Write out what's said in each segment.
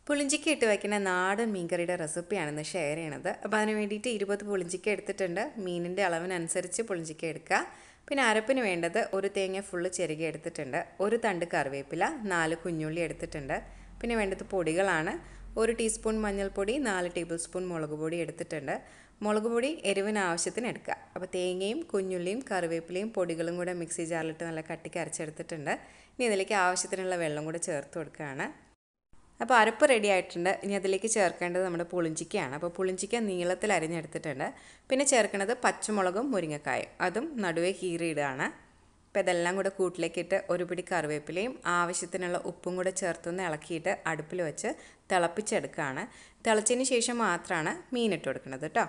പുളിഞ്ചിക്ക ഇട്ട് വയ്ക്കുന്ന നാടൻ മീൻകറിയുടെ റെസിപ്പിയാണ് ഇന്ന് ഷെയർ ചെയ്യണത് അപ്പോൾ അതിന് വേണ്ടിയിട്ട് ഇരുപത് പുളിഞ്ചിക്ക എടുത്തിട്ടുണ്ട് മീനിൻ്റെ അളവിനനുസരിച്ച് പുളിഞ്ചിക്ക എടുക്കുക പിന്നെ അരപ്പിന് വേണ്ടത് ഒരു തേങ്ങ ഫുള്ള് ചെറുകി എടുത്തിട്ടുണ്ട് ഒരു തണ്ട് കറിവേപ്പില നാല് കുഞ്ഞുള്ളി എടുത്തിട്ടുണ്ട് പിന്നെ വേണ്ടത് പൊടികളാണ് ഒരു ടീസ്പൂൺ മഞ്ഞൾപ്പൊടി നാല് ടേബിൾ സ്പൂൺ മുളക് പൊടി എടുത്തിട്ടുണ്ട് മുളക് പൊടി എരിവിന് ആവശ്യത്തിന് എടുക്കുക അപ്പോൾ തേങ്ങയും കുഞ്ഞുള്ളിയും കറിവേപ്പിലയും പൊടികളും കൂടെ മിക്സി ജാറിലിട്ട് നല്ല കട്ടിക്ക് അരച്ചെടുത്തിട്ടുണ്ട് ഇനി ഇതിലേക്ക് ആവശ്യത്തിനുള്ള വെള്ളം കൂടെ ചേർത്ത് കൊടുക്കുകയാണ് അപ്പോൾ അരപ്പ് റെഡി ആയിട്ടുണ്ട് ഇനി അതിലേക്ക് ചേർക്കേണ്ടത് നമ്മുടെ പുളിഞ്ചിക്കയാണ് അപ്പോൾ പുളിഞ്ചിക്ക നീളത്തിൽ അരിഞ്ഞെടുത്തിട്ടുണ്ട് പിന്നെ ചേർക്കുന്നത് പച്ചമുളകും മുരിങ്ങക്കായും അതും നടുവേ കീറിയിടുകയാണ് അപ്പോൾ ഇതെല്ലാം കൂടെ കൂട്ടിലേക്കിട്ട് ഒരു പിടി കറിവേപ്പിലയും ആവശ്യത്തിനുള്ള ഉപ്പും കൂടെ ചേർത്തൊന്ന് ഇളക്കിയിട്ട് അടുപ്പിൽ വെച്ച് തിളപ്പിച്ചെടുക്കുകയാണ് തിളച്ചതിന് ശേഷം മാത്രമാണ് മീൻ ഇട്ട് കൊടുക്കുന്നത് കേട്ടോ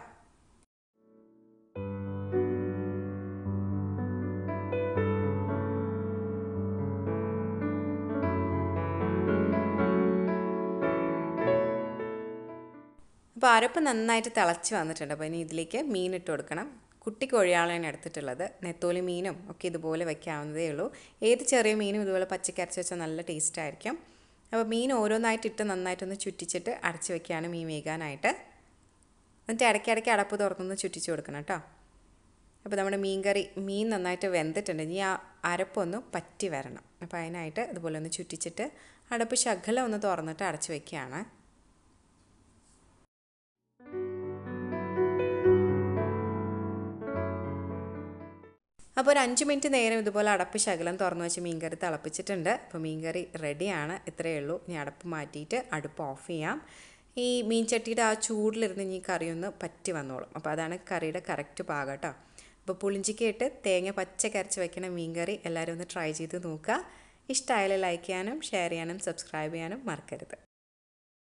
അപ്പോൾ അരപ്പ് നന്നായിട്ട് തിളച്ച് വന്നിട്ടുണ്ട് അപ്പോൾ ഇനി ഇതിലേക്ക് മീൻ ഇട്ട് കൊടുക്കണം കുട്ടി കോഴിയാളാണ് എടുത്തിട്ടുള്ളത് നെത്തോലി മീനും ഒക്കെ ഇതുപോലെ വെക്കാവുന്നതേ ഉള്ളൂ ഏത് ചെറിയ മീനും ഇതുപോലെ പച്ചക്ക് അരച്ച് വെച്ചാൽ നല്ല ടേസ്റ്റ് ആയിരിക്കും അപ്പോൾ മീൻ ഓരോന്നായിട്ട് ഇട്ട് നന്നായിട്ടൊന്ന് ചുറ്റിച്ചിട്ട് അടച്ച് വെക്കുകയാണ് മീൻ വേകാനായിട്ട് എന്നിട്ട് ഇടയ്ക്കിടയ്ക്ക് അടപ്പ് തുറന്നൊന്ന് ചുറ്റിച്ച് കൊടുക്കണം കേട്ടോ അപ്പോൾ നമ്മുടെ മീൻ കറി മീൻ നന്നായിട്ട് വെന്തിട്ടുണ്ട് ഇനി ആ അരപ്പൊന്ന് പറ്റി വരണം അപ്പോൾ അതിനായിട്ട് ഇതുപോലെ ഒന്ന് ചുറ്റിച്ചിട്ട് അടപ്പ് ശകലം ഒന്ന് തുറന്നിട്ട് അടച്ച് വെക്കുകയാണ് അപ്പോൾ ഒരു അഞ്ച് മിനിറ്റ് നേരം ഇതുപോലെ അടപ്പ് ശകലം തുറന്നു വെച്ച് മീൻകറി തിളപ്പിച്ചിട്ടുണ്ട് അപ്പോൾ മീൻകറി റെഡിയാണ് ഇത്രയേ ഉള്ളൂ ഇനി അടപ്പ് മാറ്റിയിട്ട് അടുപ്പ് ഓഫ് ചെയ്യാം ഈ മീൻ ചട്ടിയുടെ ആ ചൂടിലിരുന്ന് ഈ കറി ഒന്ന് പറ്റി വന്നോളും അപ്പോൾ അതാണ് കറിയുടെ കറക്റ്റ് പാകം കേട്ടോ അപ്പോൾ പുളിഞ്ചിക്കയിട്ട് തേങ്ങ പച്ച കരച്ച് വെക്കുന്ന മീൻകറി എല്ലാവരും ഒന്ന് ട്രൈ ചെയ്ത് നോക്കുക ഇഷ്ടമായാലും ലൈക്ക് ചെയ്യാനും ഷെയർ ചെയ്യാനും സബ്സ്ക്രൈബ് ചെയ്യാനും മറക്കരുത്